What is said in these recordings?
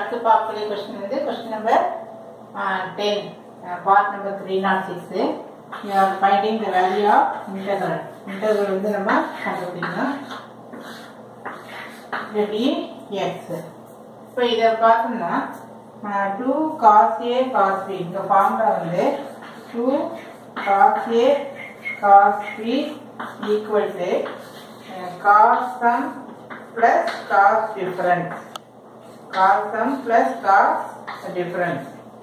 அடுத்து பார்க்கக்கூடிய கொஸ்டின் வந்து question number ten part number three not six finding the value of integral integral வந்து நம்ம கண்டுபிடிக்கணும் டி எக்ஸ் இப்போ இதை பார்த்தோம்னா two cos A cos B இந்த ஃபார்முலா வந்து two cos A cos B equal to cos sum plus cos difference cos sum plus cos difference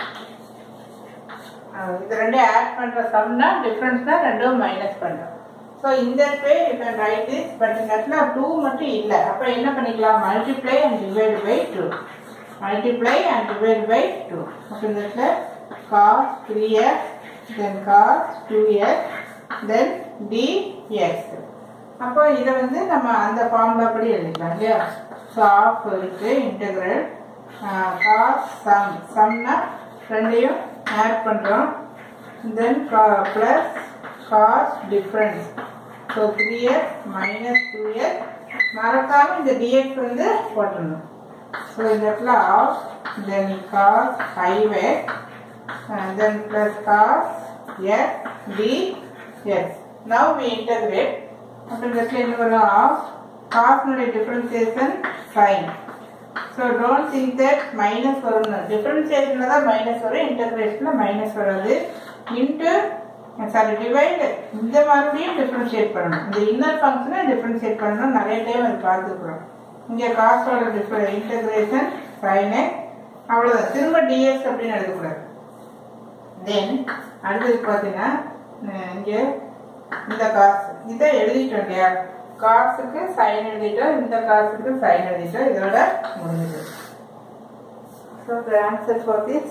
இது ரெண்டும் ஆட் பண்ற சம்னா டிஃபரன்ஸ் தான் ரெண்டும் மைனஸ் பண்றோம் ஸோ இந்த way you can write this but இந்த இடத்துல டூ மட்டும் இல்லை அப்போ என்ன பண்ணிக்கலாம் multiply and divide by two multiply and divide by two அப்போ இந்த இடத்துல cos three x then cos two x then dx அப்போ இதை வந்து நம்ம அந்த ஃபார்முலா படி எழுதிக்கலாம் இல்லையா ஸோ ஆஃப் இருக்கு இன்டெகிரல் காஸ் சம் சம்னா ரெண்டையும் ஆட் பண்ணுறோம் then plus cos difference so three x minus two x மறக்காம இந்த டிஎக்ஸ் வந்து போட்டுடணும் ஸோ இந்த இடத்துல half then cos five x then plus cos x d x now we integrate அப்போ இந்த இடத்துல என்ன வரும் ஆஃப் காஸ்னுடைய differentiation sine so don't think that minus வரணும் டிஃப்ரென்சியேஷனில் தான் மைனஸ் வரும் இன்டகிரேஷனில் மைனஸ் வராது இன்ட்டு சாரி டிவைட் இந்த மறுபடியும் டிஃப்ரென்ஷியேட் பண்ணணும் இந்த இன்னர் ஃபங்க்ஷனை டிஃப்ரென்ஷியேட் பண்ணணும் நிறைய டைம் அது பார்த்துக்கிறோம் இங்கே காஸ்டோட டிஃபர் இன்டகிரேஷன் சைனு அவ்வளோதான் திரும்ப டிஎஸ் அப்படின்னு எழுதக்கூடாது தென் அடுத்தது பார்த்தீங்கன்னா இங்கே இந்த காசு இதை எழுதிட்டோம் இல்லையா காசுக்கு சைன் எழுதிட்டோம் இந்த காசுக்கு சைன் எழுதிட்டோம் இதோட முடிஞ்சது so the answer for this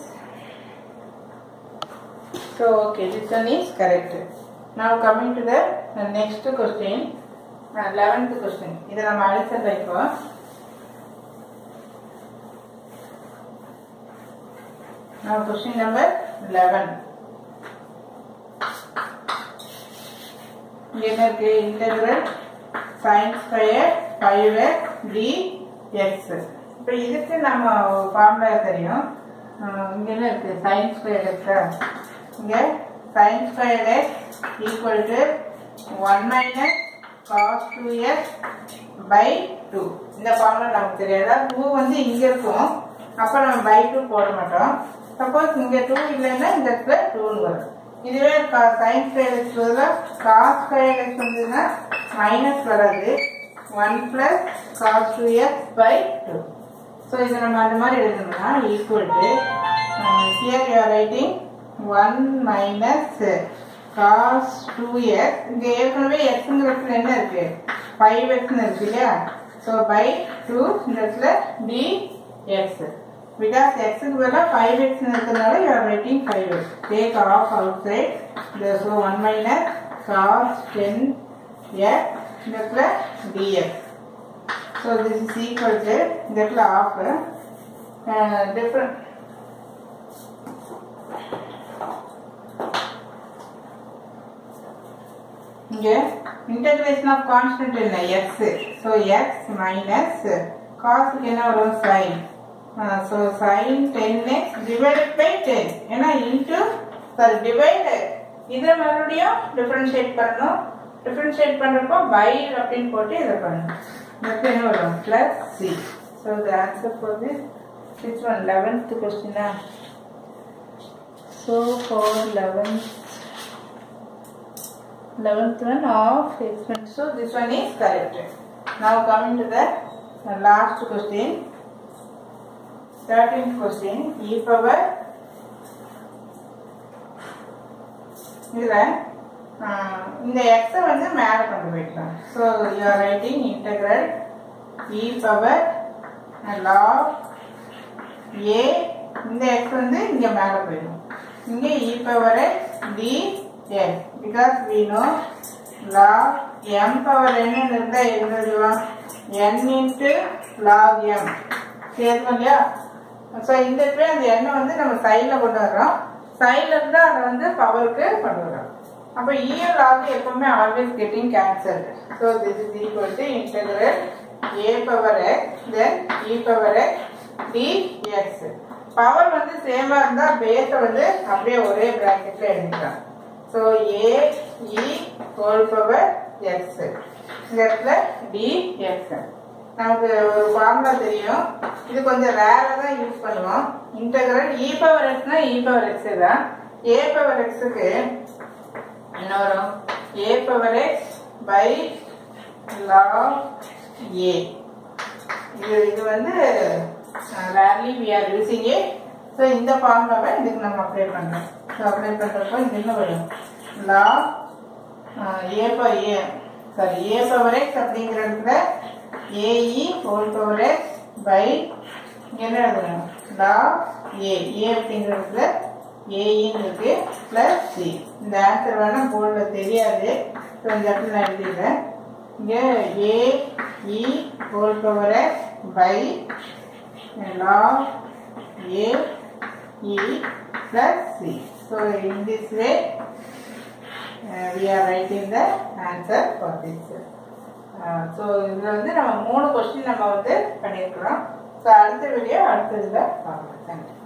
So okay, this one is correct. Now coming to the uh, next question, uh, 11th question. இதை நம்ம அழிச்சல இப்போ Now question number 11. இங்க என்ன இருக்கு integral sin square 5x dx இப்போ இதுக்கு நம்ம ஃபார்முலா தெரியும் அஹ் இங்க என்ன இருக்கு sin ஸ்கொயர் இருக்கா இங்க sin square x equal to 1 minus cos 2x by 2 இந்த ஃபார்முலா நமக்கு தெரியாது அதாவது 2 வந்து இங்க இருக்கும் அப்ப நம்ம by 2 போட மாட்டோம் சப்போஸ் இங்க 2 இல்லைன்னா இந்த இடத்துல 2 வரும் இதுவே sin ஸ்கொயர் x பதிலா cos ஸ்கொயர் x வந்ததுன்னா மைனஸ் வராது 1 plus cos 2x by 2 so இதை நம்ம அந்த மாதிரி எழுதணும்னா equal to here you are writing one minus cos two x இங்கே ஏற்கனவே எக்ஸுங்கிற இடத்துல என்ன இருக்கு ஃபைவ் எக்ஸ்னு இருக்கு இல்லையா ஸோ பை டூ இந்த இடத்துல டி எக்ஸ் பிகாஸ் எக்ஸுக்கு பதிலாக ஃபைவ் எக்ஸ்னு இருக்கிறதுனால you are writing five x take half outside இந்த so one minus cos ten x இந்த இடத்துல dx so this is equal to இந்த இடத்துல ஆஃப் டிஃப்ரெண்ட் இங்க இன்டகிரேஷன் ஆஃப் கான்ஸ்டன்ட் என்ன எக்ஸ் ஸோ எக்ஸ் மைனஸ் காசுக்கு என்ன வரும் sine so sine ten x divided by ten ஏன்னா இன்ட்டு சாரி டிவைட் இதை மறுபடியும் டிஃபரன்ஷியேட் பண்ணணும் டிஃபரன்ஷியேட் பண்ணுறப்போ பை அப்படின்னு போட்டு இதை பண்ணணும் இதுக்கு என்ன வரும் plus C so the answer for this six one eleventh கொஸ்டினா so for eleventh 11th one of expense. So this one is correct. Now coming to the uh, last question. 13th question. E power இதில் இந்த எக்ஸை வந்து மேலே கொண்டு போய்க்கலாம் so you are writing integral e power log a இந்த x வந்து இங்கே மேலே போயிடும் இங்கே e power d x because we know log m power என்ன இருந்தால் எழுதிடுவோம் என் இன்ட்டு லாக் எம் சேர்க்கணும் இல்லையா ஸோ இந்த இடத்துல அந்த எண்ணெய் வந்து நம்ம சைடில் கொண்டு வர்றோம் சைடில் இருந்து அதை வந்து பவருக்கு கொண்டு வரோம் அப்போ இஎல் லாக் எப்பவுமே always getting cancel so this is equal to integral a power x then e power x dx power வந்து சேமா இருந்தா பேஸ வந்து அப்படியே ஒரே பிராக்கெட்ல எழுதிக்கலாம் so a e whole power x இந்த இடத்துல dx நமக்கு ஒரு ஃபார்முலா தெரியும் இது கொஞ்சம் ரேராக தான் யூஸ் பண்ணுவோம் இன்டெகிரல் இ பவர் எக்ஸ்னா இ பவர் எக்ஸ் தான் ஏ பவர் எக்ஸுக்கு என்ன வரும் a power x by log a இது இது வந்து rarely we are using a so இந்த ஃபார்முலாவை இதுக்கு நம்ம அப்ளை பண்ணுறோம் ஸோ அப்ளை பண்ணுறப்போ இது என்ன வரும் log a power a sorry a power x அப்படிங்கிற இடத்துல a e whole power x by என்ன எழுதணும் லாக் ஏ ஏ அப்படிங்கிற இடத்துல ஏஇன்னு இருக்கு பிளஸ் சி இந்த ஆன்சர் வேணா போர்டில் தெரியாது ஸோ இந்த இடத்துல நான் எழுதிடுறேன் இங்கே a e whole power x by log a e plus c. So in this way uh, we are writing the answer for this. So இதில் வந்து நம்ம மூணு கொஸ்டின் நம்ம வந்து பண்ணியிருக்கிறோம் ஸோ அடுத்த வீடியோ அடுத்த இதில் பார்க்கலாம் தேங்க்யூ